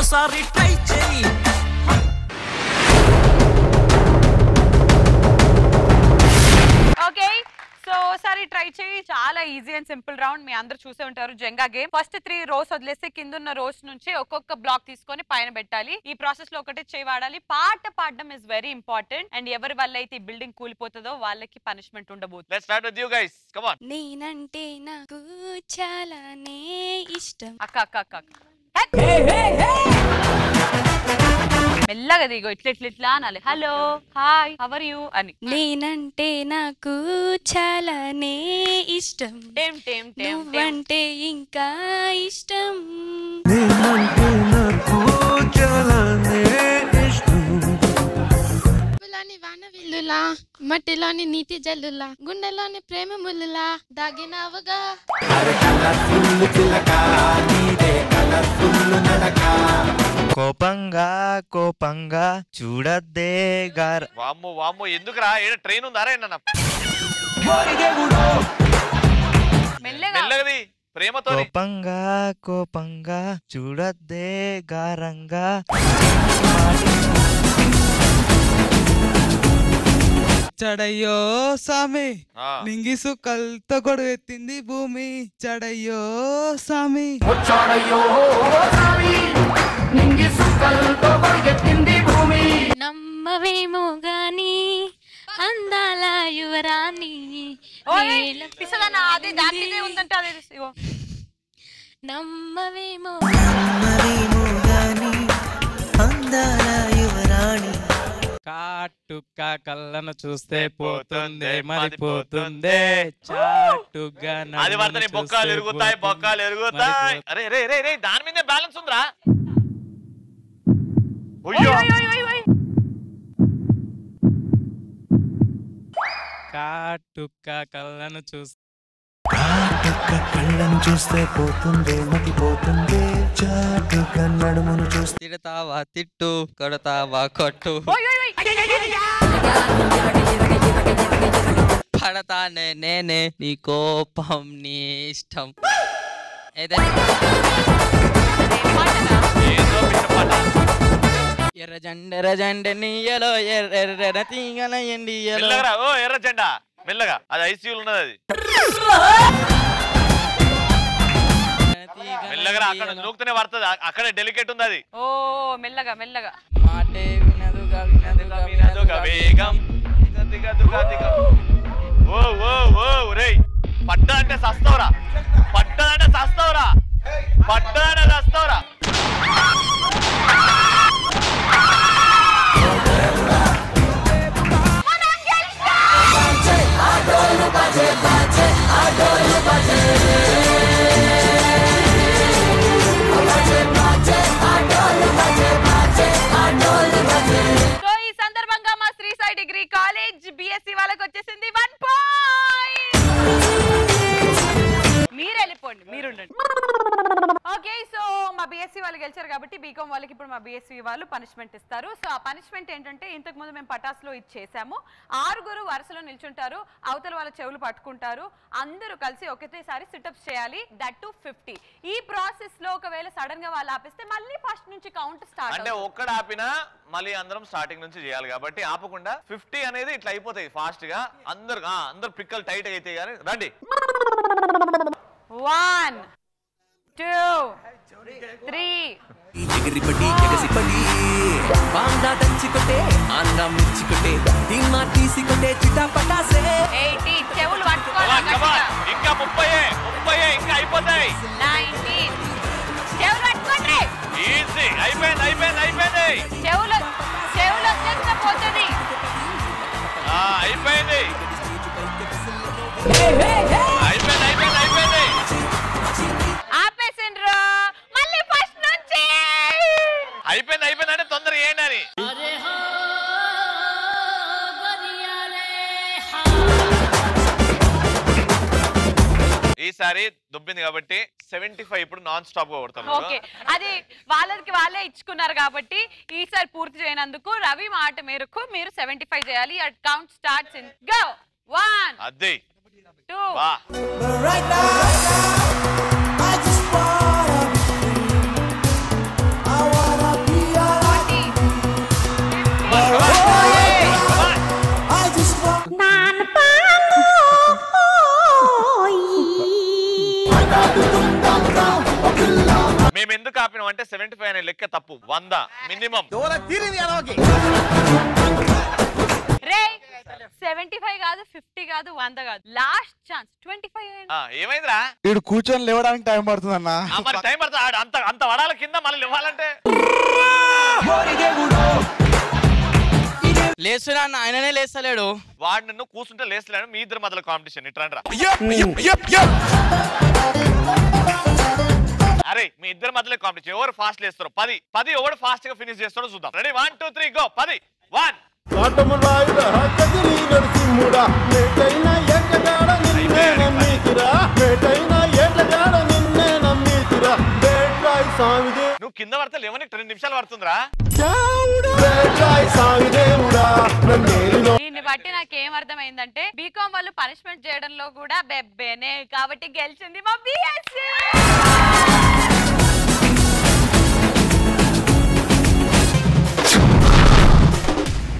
ఓసారి ట్రై చేయి okay so ఒకసారి ట్రై చేయి చాలా ఈజీ అండ్ సింపుల్ రౌండ్ మీ అందరు చూసే ఉంటారు Jenga game first three rows వదిలేస్తే కింద ఉన్న రోస్ నుంచి ఒక్కొక్క బ్లాక్ తీసుకొని పైన పెట్టాలి ఈ ప్రాసెస్ లో ఒకటే చేయి వాడాలి పాట పాడడం ఇస్ వెరీ ఇంపార్టెంట్ అండ్ ఎవరి వల్ల అయితే ఈ బిల్డింగ్ కూలిపోతుందో వాళ్ళకి పనిష్మెంట్ ఉండబోతుంది let's start with you guys come on నేనంటే నాకు చాలానే ఇష్టం అక్క అక్క అక్క అక్క. మెల్లగా దిగో ఇట్లా ఇట్లా ఇట్లా అనాలి హలో హాయ్ హవర్ యూ అని నేనంటే నాకు చాలానే ఇష్టం టేమ్ టేమ్ టేమ్ టేమ్ నువ్వంటే ఇంకా ఇష్టం నేనంటే నాకు చాలానే ఇష్టం పులాని వాన విల్లులా మట్టిలోని నీటి జల్లులా గుండెలోని ప్రేమ ముల్లులా దాగినావుగా కోపంగా కోపంగా చూడద్దే గార వామ్మో వామ్మో ఎందుకురా ఏడ ట్రైన్ ఉందా రే నన్న మెల్లగా మెల్లగది ప్రేమతో కోపంగా కోపంగా చూడద్దే గారంగా చడయ్యో సామి నింగి సుక్కలతో గొడవ ఎత్తింది భూమి చడయ్యో సామి నమ్మవేమో గాని అందాల యువరాణి నేల పిసదన్న అది దాని మీదే ఉందంటే అది ఇగో. నమ్మవేమో మరేమో గాని అందాల యువరాణి కాటుక కళ్ళను చూస్తే పోతుందే మరిపోతుందే చాటుగా అది పడితే బొక్కాలు ఎరుగుతాయి బొక్కాలు ఎరుగుతాయి అరే రే రే రే దాని మీదే బ్యాలెన్స్ ఉందిరా ఓయ్, అయ్యో ఓయ్, ఓయ్, ఓయ్, ఓయ్. కాటుక కళ్ళను చూస్తే కాటుక కళ్ళను చూస్తే పోతుందే మతిపోతుందే చాటుగా నడుమును చూస్తే తిడతావా తిట్టు కొడతావా కొట్టు ఓయ్, ఓయ్, ఓయ్. పడతానే నేనే నీ కోపం నీ ఇష్టం ఏదైనా ఏం పాటనా? ఏందో పిట్ట పాట ఎర్ర జెండ ఎర్ర జెండ నీయలో ఎర్ర ఎర్ర తీగల ఎండియలో మెల్లగరా ఓ ఎర్ర జెండా మెల్లగా అది ఐసీయూలో ఉన్నది అది మెల్లగరా అక్కడ నూకుతూనే పడుతుంది అ- అక్కడే డెలికేట్ ఉంది అది ఓ మెల్లగా మెల్లగా మాటే వినదుగా వినదుగా వినదుగా వినదుగా వేగం దిగ దిగ దిగ. ఓ ఓ ఓ రేయ్ పడ్డా అంటే సస్తవరా పడ్డా అంటే సస్తవరా పడ్డా అంటే సస్తవరా సో ఈ సందర్భంగా మా Shri Sai degree college BSc వాళ్ళకి వచ్చేసింది వన్ పాయింట్ మీరు వెళ్ళిపోండి మీరు ఉండండి ఓకే సో మా బీఎస్సీ వాళ్ళు గెలిచారు కాబట్టి బీకామ్ వాళ్ళకి ఇప్పుడు మా బీఎస్సీ వాళ్ళు పనిష్మెంట్ ఇస్తారు సో ఆ పనిష్మెంట్ ఏంటంటే ఇంతకు ముందు మేము పటాస్లో ఇచ్చేసాము ఆరుగురు వరుసలో నిల్చుంటారు అవతల వాళ్ళ చెవులు పట్టుకుంటారు అందరూ కలిసి ఒకేసారి సిటప్స్ చేయాలి దట్ టు ఫిఫ్టీ ఈ ప్రాసెస్ లో ఒకవేళ సడన్ గా వాళ్ళు ఆపిస్తే మళ్ళీ ఫస్ట్ నుంచి కౌంట్ స్టార్ట్ అంటే ఒక్కడ ఆపినా మళ్ళీ అందరం స్టార్టింగ్ నుంచి చేయాలి కాబట్టి ఆపకుండా ఫిఫ్టీ అనేది ఇట్లా అయిపోతాయి ఫాస్ట్ గా అందరు ఆ, అందరు పిక్కలు టైట్ అయితే కానీ రండి వన్ టూ త్రీ ఎగిరిపడి ఎగసిపడి బాండా దంచికొట్టే ఆంధ్ర మిర్చికొట్టే ధీమా తీసికొట్టే చిటా పటాసే ఎయిటీ చెవులు Come on, come on. పట్టుకోవాలి ఇంకా ముప్పై ముప్పై ఇంకా అయిపోతాయి నైన్టీన్ చెవులు పట్టుకోండి ఈజీ అయిపోయింది అయిపోయింది అయిపోయింది చెవులు చెవులు వచ్చేస్తే పోతుంది ఆ, అయిపోయింది అయిపోయింది అయిపోయింది అయిపోయింది ఆపేసిండ్రు మళ్ళీ ఫస్ట్ నుంచి అయిపోయింది అయిపోయింది అంటే తొందరగా ఏంటి అని ఈసారి దుబ్బింది కాబట్టి సెవెంటీ ఫైవ్ ఇప్పుడు నాన్ స్టాప్ గా కొడతాం ఓకే అది వాళ్ళకి వాళ్ళే ఇచ్చుకున్నారు కాబట్టి ఈసారి పూర్తి చేయనందుకు రవి మాట మేరకు మీరు సెవెంటీ ఫైవ్ చేయాలి count starts in go one అదే టూ వా Right now, I just wanna be free. I wanna మేము ఎందుకు ఆపినాం అంటే సెవెంటీ ఫైవ్ అనే లెక్క తప్పు వంద మినిమం రే సెవెంటీ ఫైవ్ కాదు ఫిఫ్టీ కాదు వంద కాదు లాస్ట్ ఛాన్స్ ట్వంటీ ఫైవ్ ఏమైందిరా వీడు కూర్చొని లేవడానికి టైం పడుతుంది అన్న ఆ, మరి టైం పడుతుంది ఆడ అంత అంత వడాల కింద మళ్ళీ ఇవ్వాలంటే లేస్తున్నా అన్న ఆయననే లేస్తలేడు వాడు నన్ను కూర్చుంటే లేస్తలేను మీ ఇద్దరు మధ్యలో కాంపిటీషన్ ఇట్రండి రా అరే మీ ఇద్దరు మధ్యలో కాంపిటీషన్ ఎవరు ఫాస్ట్ లేస్తారు పది పది ఎవరు ఫాస్ట్ గా ఫినిష్ చేస్తారో చూద్దాం ready one two three go పది వన్ కాటమురాయుడా కదిలి నరసింహుడా మేటైన ఎక్కగాడ నిన్నే నమ్మితిరా మేటైన ఎక్కగాడ నిన్నే నమ్మితిరా బేట్రాయ్ సామిదే నువ్వు కింద పడితే లేవని రెండు నిమిషాలు పడుతుందిరా బేట్రాయ్ సామిదేవుడా నన్నేలినో దీన్ని బట్టి నాకేం అర్థమైందంటే బీకామ్ వాళ్ళు పనిష్మెంట్ చేయడంలో కూడా బెబ్బేనే కాబట్టి గెలిచింది మా బిఎస్సి